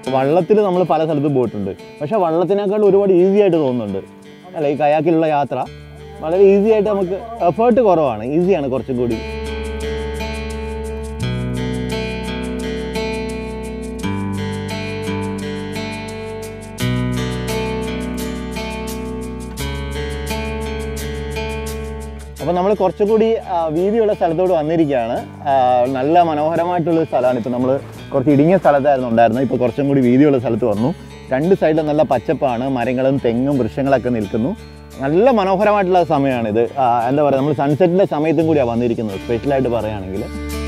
വള്ളത്തിൽ നമ്മൾ പല സ്ഥലത്തും പോയിട്ടുണ്ട് പക്ഷേ വള്ളത്തിനേക്കാൾ ഒരുപാട് ഈസി ആയിട്ട് തോന്നുന്നുണ്ട് അല്ല ഈ കയാക്കിലുള്ള യാത്ര വളരെ ഈസി ആയിട്ട് നമുക്ക് എഫേർട്ട് കുറവാണ് ഈസിയാണ് കുറച്ചും കൂടി അപ്പോൾ നമ്മൾ കുറച്ചും കൂടി ആ, വീതിയുള്ള സ്ഥലത്തോട് വന്നിരിക്കുകയാണ് ആ, നല്ല മനോഹരമായിട്ടുള്ള സ്ഥലമാണ് ഇപ്പോൾ നമ്മൾ കുറച്ച് ഇടുങ്ങിയ സ്ഥലത്തായിരുന്നു ഉണ്ടായിരുന്നത് ഇപ്പോൾ കുറച്ചും കൂടി വീതിയുള്ള സ്ഥലത്ത് വന്നു രണ്ട് സൈഡിലും നല്ല പച്ചപ്പാണ് മരങ്ങളും തെങ്ങും വൃക്ഷങ്ങളൊക്കെ നിൽക്കുന്നു നല്ല മനോഹരമായിട്ടുള്ള സമയമാണിത് ആ, എന്താ പറയുക നമ്മൾ സൺസെറ്റിൻ്റെ സമയത്തും കൂടിയാണ് വന്നിരിക്കുന്നത് സ്പെഷ്യലായിട്ട് പറയുകയാണെങ്കിൽ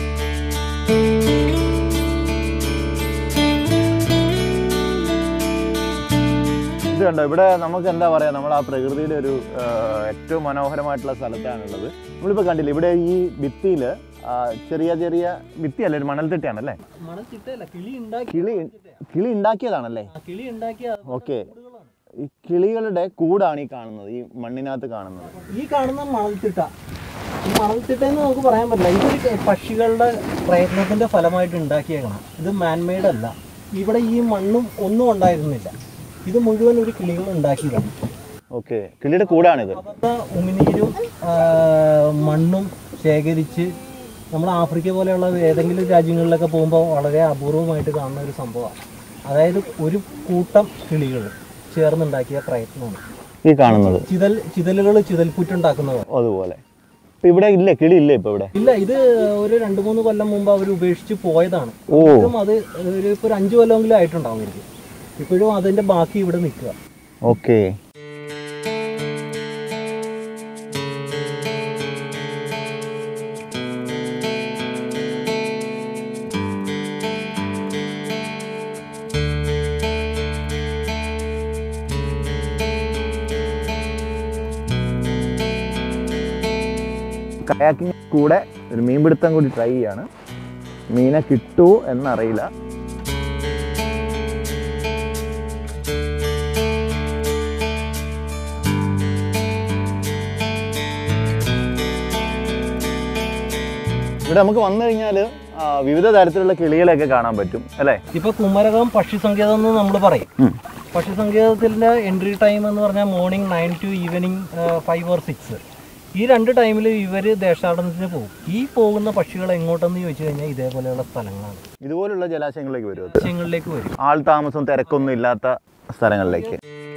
ഇത് കണ്ടോ ഇവിടെ നമുക്ക് എന്താ പറയാ നമ്മൾ ആ പ്രകൃതിയുടെ ഒരു ആ, ഏറ്റവും മനോഹരമായിട്ടുള്ള സ്ഥലത്താണുള്ളത് നമ്മളിപ്പോൾ കണ്ടില്ല ഇവിടെ ഈ ഭിത്തിയിൽ ചെറിയ ചെറിയ ഭിത്തിയല്ലേ ഒരു മണൽത്തിട്ടയാണല്ലേ മണൽ ചിട്ടയല്ല കിളി ഉണ്ടാക്കി കിളി കിളി ഉണ്ടാക്കിയതാണല്ലേ ആ കിളി ഉണ്ടാക്കിയ ഓക്കെ ഈ കിളികളുടെ കൂടാണ് ഈ കാണുന്നത് ഈ മണ്ണിനകത്ത് കാണുന്നത് ഈ കാണുന്ന മണൽത്തിട്ട ഈ മണൽത്തിട്ട എന്ന് നമുക്ക് പറയാൻ പറ്റില്ല ഇതൊരു പക്ഷികളുടെ പ്രയത്നത്തിന്റെ ഫലമായിട്ട് ഉണ്ടാക്കിയേക്കണം ഇത് മാൻമെയ്ഡ് അല്ല ഇവിടെ ഈ മണ്ണും ഒന്നും ഉണ്ടായിരുന്നില്ല ഇത് മുഴുവൻ ഒരു കിളികൾ ഉണ്ടാക്കിയതാണ് ഓക്കെ കിളിയുടെ കൂടാണിത് അവരുടെ ഉമിനീരും ആ, മണ്ണും ശേഖരിച്ച് നമ്മൾ ആഫ്രിക്ക പോലെയുള്ള ഏതെങ്കിലും രാജ്യങ്ങളിലൊക്കെ പോകുമ്പോൾ വളരെ അപൂർവമായിട്ട് കാണുന്ന ഒരു സംഭവമാണ് അതായത് ഒരു കൂട്ടം കിളികൾ ചേർന്നുണ്ടാക്കിയ പ്രയത്നമാണ് ഈ കാണുന്നത് ചിതൽ ചിതലുകൾ ചിതൽപുറ്റുണ്ടാക്കുന്നവർ അതുപോലെ ഇപ്പൊ ഇവിടെ ഇല്ല കിളി ഇല്ല ഇപ്പൊ ഇവിടെ ഇല്ല ഇത് ഒരു രണ്ട് മൂന്ന് കൊല്ലം മുമ്പ് അവർ ഉപേക്ഷിച്ച് പോയതാണ് ഓ ഇപ്പോഴും അത് ഒരു ഇപ്പോൾ ഒരു അഞ്ച് കൊല്ലമെങ്കിലും ആയിട്ടുണ്ടാവും ഇവർക്ക് ഇപ്പോഴും അതിന്റെ ബാക്കി ഇവിടെ നിൽക്കുക ഓക്കെ കയാക്കിങ് കൂടെ ഒരു മീൻപിടുത്തം കൂടി ട്രൈ ചെയ്യാണ് മീനെ കിട്ടുമോ എന്നറിയില്ല ഇവിടെ നമുക്ക് വന്നു കഴിഞ്ഞാൽ വിവിധ തരത്തിലുള്ള കിളികളെയൊക്കെ കാണാൻ പറ്റും അല്ലേ ഇപ്പൊ കുമരകം പക്ഷി സങ്കേതം എന്ന് നമ്മൾ പറയും ഉം. പക്ഷി സങ്കേതത്തിന്റെ എൻട്രി ടൈം എന്ന് പറഞ്ഞാൽ morning nine to evening five or six ഈ രണ്ട് ടൈമിൽ ഇവർ ദേശാടനത്തിന് പോകും ഈ പോകുന്ന പക്ഷികൾ എങ്ങോട്ടെന്ന് ചോദിച്ചു കഴിഞ്ഞാൽ ഇതേപോലെയുള്ള സ്ഥലങ്ങളാണ് ഇതുപോലുള്ള ജലാശയങ്ങളിലേക്ക് വരും അത്. ലക്ഷ്യങ്ങളിലേക്ക് വരും ആൾ താമസം തിരക്കൊന്നും ഇല്ലാത്ത സ്ഥലങ്ങളിലേക്ക്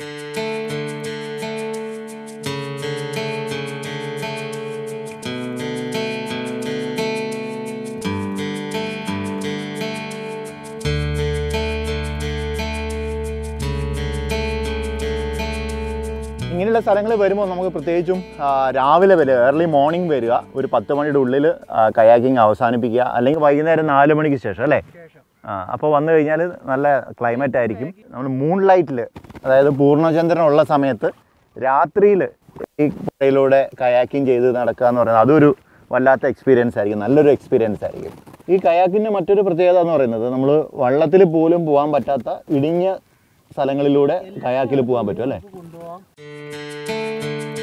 ഇങ്ങനെയുള്ള സ്ഥലങ്ങളിൽ വരുമ്പോൾ നമുക്ക് പ്രത്യേകിച്ചും ആ, രാവിലെ വരിക ഏർലി മോർണിംഗ് വരിക ഒരു പത്ത് മണിയുടെ ഉള്ളിൽ കയാക്കിങ് അവസാനിപ്പിക്കുക അല്ലെങ്കിൽ വൈകുന്നേരം നാല് മണിക്ക് ശേഷം അല്ലേ ആ അപ്പോൾ വന്നു കഴിഞ്ഞാൽ നല്ല ക്ലൈമറ്റ് ആയിരിക്കും നമ്മൾ മൂൺ ലൈറ്റിൽ അതായത് പൂർണ്ണചന്ദ്രൻ ഉള്ള സമയത്ത് രാത്രിയിൽ ഈ പുഴയിലൂടെ കയാക്കിങ് ചെയ്ത് നടക്കുക എന്ന് പറയുന്നത് അതൊരു വല്ലാത്ത എക്സ്പീരിയൻസ് ആയിരിക്കും നല്ലൊരു എക്സ്പീരിയൻസ് ആയിരിക്കും ഈ കയാക്കിൻ്റെ മറ്റൊരു പ്രത്യേകത എന്ന് പറയുന്നത് നമ്മൾ വള്ളത്തിൽ പോലും പോകാൻ പറ്റാത്ത ഇടിഞ്ഞ സ്ഥലങ്ങളിലൂടെ കയാക്കിൽ പോകാൻ പറ്റും അല്ലേ കൊണ്ടുപോകാം